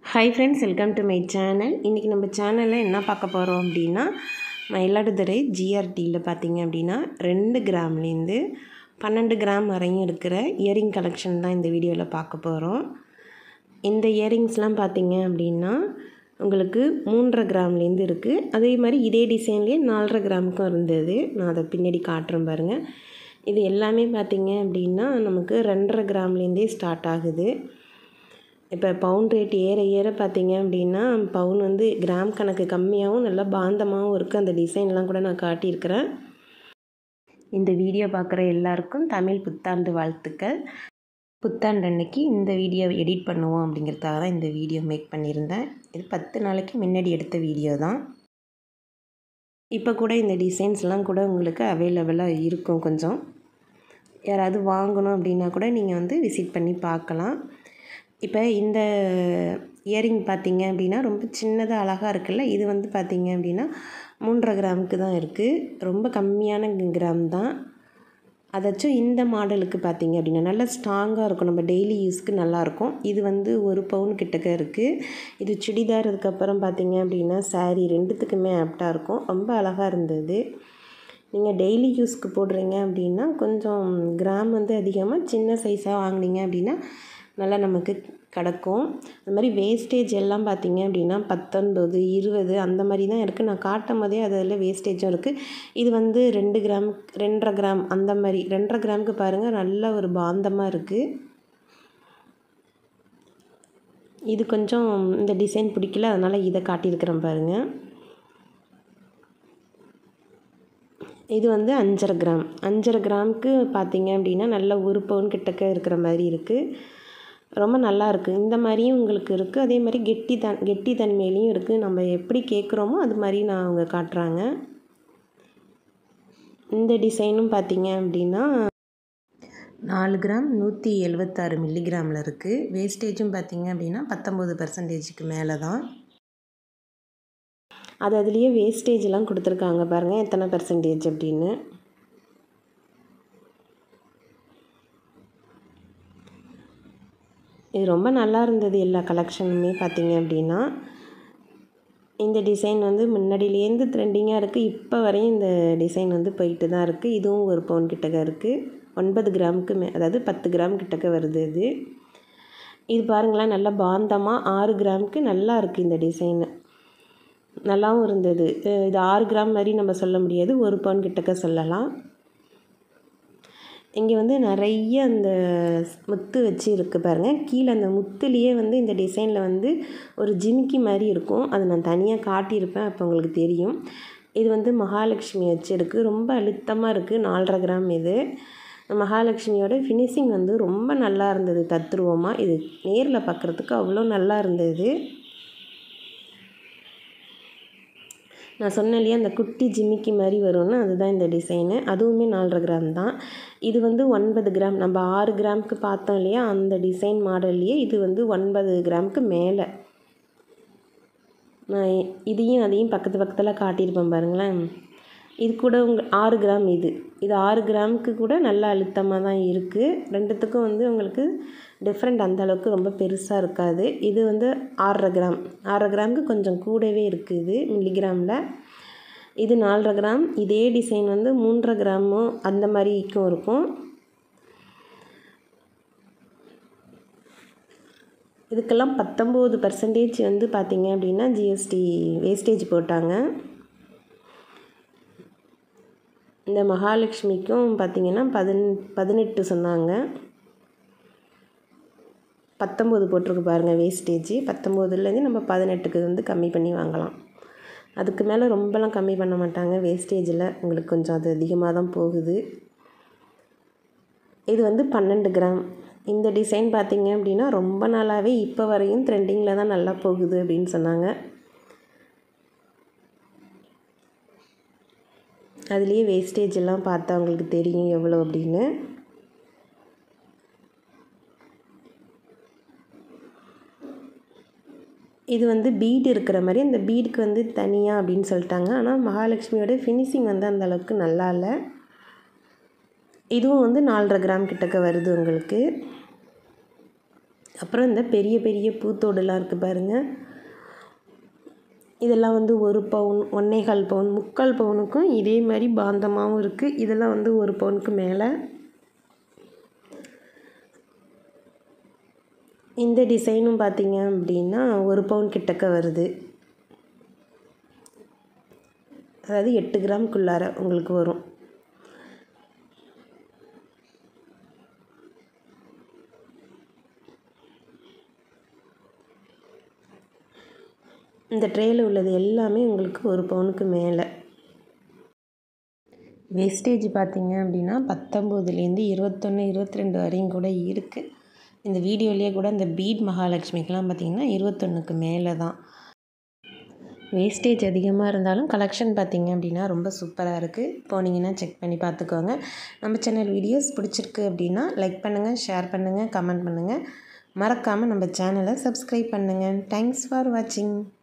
hi friends welcome to my channel இன்றைக்கி நம்ம சேனலில் என்ன பார்க்க போகிறோம் அப்படின்னா மயிலாடுதுறை ஜிஆர்டியில் பார்த்தீங்க அப்படின்னா ரெண்டு கிராம்லேருந்து பன்னெண்டு கிராம் வரையும் இருக்கிற இயரிங் கலெக்ஷன் தான் இந்த வீடியோவில் பார்க்க போகிறோம் இந்த இயரிங்ஸ்லாம் பார்த்தீங்க அப்படின்னா உங்களுக்கு மூன்றரை கிராம்லேருந்து இருக்குது அதே மாதிரி இதே டிசைன்லேயே நாலரை கிராமுக்கும் இருந்தது நான் அதை பின்னாடி காட்டுறேன் பாருங்கள் இது எல்லாமே பார்த்தீங்க அப்படின்னா நமக்கு ரெண்டரை கிராம்லேருந்தே ஸ்டார்ட் ஆகுது இப்போ பவுன் ரேட் ஏற ஏற பார்த்தீங்க அப்படின்னா பவுன் வந்து கிராம் கணக்கு கம்மியாகவும் நல்லா பாந்தமாகவும் இருக்குது அந்த டிசைன்லாம் கூட நான் காட்டியிருக்கிறேன் இந்த வீடியோ பார்க்குற எல்லாருக்கும் தமிழ் புத்தாண்டு வாழ்த்துக்கள் புத்தாண்டு அன்னைக்கு இந்த வீடியோ எடிட் பண்ணுவோம் அப்படிங்கிறதுக்காக தான் இந்த வீடியோ மேக் பண்ணியிருந்தேன் இது பத்து நாளைக்கு முன்னாடி எடுத்த வீடியோ தான் இப்போ கூட இந்த டிசைன்ஸ்லாம் கூட உங்களுக்கு அவைலபிளாக இருக்கும் கொஞ்சம் யாராவது வாங்கணும் அப்படின்னா கூட நீங்கள் வந்து விசிட் பண்ணி பார்க்கலாம் இப்போ இந்த இயரிங் பார்த்தீங்க அப்படின்னா ரொம்ப சின்னதாக அழகாக இருக்குல்ல இது வந்து பார்த்தீங்க அப்படின்னா மூன்றரை கிராமுக்கு தான் இருக்குது ரொம்ப கம்மியான கிராம் தான் அதாச்சும் இந்த மாடலுக்கு பார்த்தீங்க அப்படின்னா நல்லா ஸ்ட்ராங்காக இருக்கும் நம்ம டெய்லி யூஸ்க்கு நல்லாயிருக்கும் இது வந்து ஒரு பவுன் கிட்டக்க இருக்குது இது சுடிதார் அதுக்கப்புறம் பார்த்தீங்க அப்படின்னா சாரீ ரெண்டுத்துக்குமே ஆப்டாக இருக்கும் ரொம்ப அழகாக இருந்தது நீங்கள் டெய்லி யூஸ்க்கு போடுறீங்க அப்படின்னா கொஞ்சம் கிராம் வந்து அதிகமாக சின்ன சைஸாக வாங்கினீங்க அப்படின்னா நல்லா நமக்கு கிடக்கும் அது மாதிரி வேஸ்டேஜ் எல்லாம் பார்த்தீங்க அப்படின்னா பத்தொன்பது இருபது அந்த மாதிரி தான் இருக்குது நான் காட்டும் போதே அதில் வேஸ்டேஜும் இருக்குது இது வந்து ரெண்டு கிராம் ரெண்டரை கிராம் அந்த மாதிரி ரெண்டரை கிராமுக்கு பாருங்கள் நல்ல ஒரு பாந்தமாக இருக்குது இது கொஞ்சம் இந்த டிசைன் பிடிக்கல அதனால் இதை காட்டியிருக்கிறேன் பாருங்கள் இது வந்து அஞ்சரை கிராம் அஞ்சரை கிராமுக்கு பார்த்தீங்க அப்படின்னா நல்ல ஒரு பவுன் கிட்டக்க இருக்கிற மாதிரி இருக்குது ரொம்ப நல்லா இருக்குது இந்த மாதிரியும் உங்களுக்கு இருக்குது அதே மாதிரி கெட்டி தன் கெட்டி தன்மையிலையும் இருக்குது நம்ம எப்படி கேட்குறோமோ அது மாதிரி நான் அவங்க காட்டுறாங்க இந்த டிசைனும் பார்த்தீங்க அப்படின்னா நாலு கிராம் நூற்றி எழுபத்தாறு மில்லிகிராமில் இருக்குது வேஸ்டேஜும் பார்த்தீங்க அப்படின்னா பத்தொம்போது பர்சன்டேஜுக்கு மேலே தான் அது அதுலேயே வேஸ்டேஜ்லாம் கொடுத்துருக்காங்க பாருங்கள் எத்தனை பர்சன்டேஜ் அப்படின்னு இது ரொம்ப நல்லா இருந்தது எல்லா கலெக்ஷனுமே பார்த்தீங்க அப்படின்னா இந்த டிசைன் வந்து முன்னாடியிலேருந்து ட்ரெண்டிங்காக இருக்குது இப்போ வரையும் இந்த டிசைன் வந்து போயிட்டு தான் இருக்குது இதுவும் ஒரு பவுன் கிட்டக்க இருக்குது ஒன்பது கிராமுக்கு மே அதாவது பத்து கிராம் கிட்டக்க வருது இது இது பாருங்களேன் நல்லா பாந்தமாக ஆறு கிராமுக்கு நல்லா இருக்குது இந்த டிசைனு நல்லாவும் இருந்தது இது ஆறு கிராம் மாதிரி நம்ம சொல்ல முடியாது ஒரு பவுன் கிட்டக்க சொல்லலாம் இங்கே வந்து நிறைய அந்த முத்து வச்சு இருக்குது பாருங்கள் கீழே அந்த முத்துலேயே வந்து இந்த டிசைனில் வந்து ஒரு ஜிமிக்கி மாதிரி இருக்கும் அதை நான் தனியாக காட்டியிருப்பேன் அப்போ உங்களுக்கு தெரியும் இது வந்து மகாலட்சுமி வச்சு இருக்குது ரொம்ப அழுத்தமாக இருக்குது நாலரை கிராம் இது மகாலட்சுமியோட ஃபினிஷிங் வந்து ரொம்ப நல்லா இருந்தது தத்ருவமாக இது நேரில் பார்க்குறதுக்கு அவ்வளோ நல்லா இருந்தது நான் சொன்னேன் இல்லையா அந்த குட்டி ஜிமிக்கி மாதிரி வரும்னு அதுதான் இந்த டிசைனு அதுவுமே நாலரை கிராம் தான் இது வந்து ஒன்பது கிராம் நம்ம ஆறு கிராமுக்கு பார்த்தோம் இல்லையா அந்த டிசைன் மாடல்லையே இது வந்து ஒன்பது கிராமுக்கு மேலே நான் இதையும் அதையும் பக்கத்து பக்கத்தில் காட்டியிருப்பேன் பாருங்களேன் இது கூட உங்க ஆறு கிராம் இது இது ஆறு கிராமுக்கு கூட நல்ல அழுத்தமாக தான் இருக்குது ரெண்டுத்துக்கும் வந்து உங்களுக்கு டிஃப்ரெண்ட் அந்த அளவுக்கு ரொம்ப பெருசாக இருக்காது இது வந்து ஆறரை கிராம் ஆறரை கிராமுக்கு கொஞ்சம் கூடவே இருக்குது மில்லிகிராமில் இது நாலரை கிராம் இதே டிசைன் வந்து மூன்றரை கிராமும் அந்த மாதிரிக்கும் இருக்கும் இதுக்கெல்லாம் பத்தொம்போது பர்சன்டேஜ் வந்து பார்த்திங்க அப்படின்னா ஜிஎஸ்டி வேஸ்டேஜ் போட்டாங்க இந்த மகாலட்சுமிக்கும் பார்த்திங்கன்னா பதின் பதினெட்டு சொன்னாங்க பத்தொம்போது போட்டிருக்கு பாருங்கள் வேஸ்டேஜ் பத்தொம்போதுலேருந்து நம்ம பதினெட்டுக்கு வந்து கம்மி பண்ணி வாங்கலாம் அதுக்கு மேலே ரொம்பலாம் கம்மி பண்ண மாட்டாங்க வேஸ்டேஜில் உங்களுக்கு கொஞ்சம் அது அதிகமாக தான் போகுது இது வந்து பன்னெண்டு கிராம் இந்த டிசைன் பார்த்திங்க அப்படின்னா ரொம்ப நாளாகவே இப்போ வரையும் ட்ரெண்டிங்கில் தான் நல்லா போகுது அப்படின்னு சொன்னாங்க அதுலேயே வேஸ்டேஜ் எல்லாம் பார்த்தா அவங்களுக்கு தெரியும் எவ்வளோ அப்படின்னு இது வந்து பீடு இருக்கிற மாதிரி அந்த பீடுக்கு வந்து தனியாக அப்படின்னு சொல்லிட்டாங்க ஆனால் மகாலட்சுமியோட ஃபினிஷிங் வந்து அந்த அளவுக்கு நல்லா இல்லை இதுவும் வந்து நாலரை கிராம் கிட்டக்க வருது உங்களுக்கு அப்புறம் இந்த பெரிய பெரிய பூத்தோடுலாம் இருக்குது பாருங்கள் இதெல்லாம் வந்து ஒரு பவுன் ஒன்னேகால் பவுன் முக்கால் பவுனுக்கும் இதே மாதிரி பாந்தமாகவும் இருக்குது இதெல்லாம் வந்து ஒரு பவுனுக்கு மேலே இந்த டிசைனும் பார்த்தீங்க அப்படின்னா ஒரு பவுன் கிட்டக்க வருது அதாவது எட்டு கிராம்குள்ளார உங்களுக்கு வரும் இந்த ட்ரேயில் உள்ளது எல்லாமே உங்களுக்கு ஒரு பவுனுக்கு மேலே வேஸ்டேஜ் பார்த்தீங்க அப்படின்னா பத்தொம்போதுலேருந்து இருபத்தொன்று இருபத்தி ரெண்டு வரையும் கூட இருக்குது இந்த வீடியோலேயே கூட இந்த பீட் மகாலட்சுமிக்கெலாம் பார்த்திங்கன்னா இருபத்தொன்றுக்கு மேலே தான் வேஸ்டேஜ் அதிகமாக இருந்தாலும் கலெக்ஷன் பார்த்திங்க அப்படின்னா ரொம்ப சூப்பராக இருக்குது போனீங்கன்னா செக் பண்ணி பார்த்துக்கோங்க நம்ம சேனல் வீடியோஸ் பிடிச்சிருக்கு அப்படின்னா லைக் பண்ணுங்கள் ஷேர் பண்ணுங்கள் கமெண்ட் பண்ணுங்கள் மறக்காமல் நம்ம சேனலை சப்ஸ்கிரைப் பண்ணுங்கள் தேங்க்ஸ் ஃபார் வாட்சிங்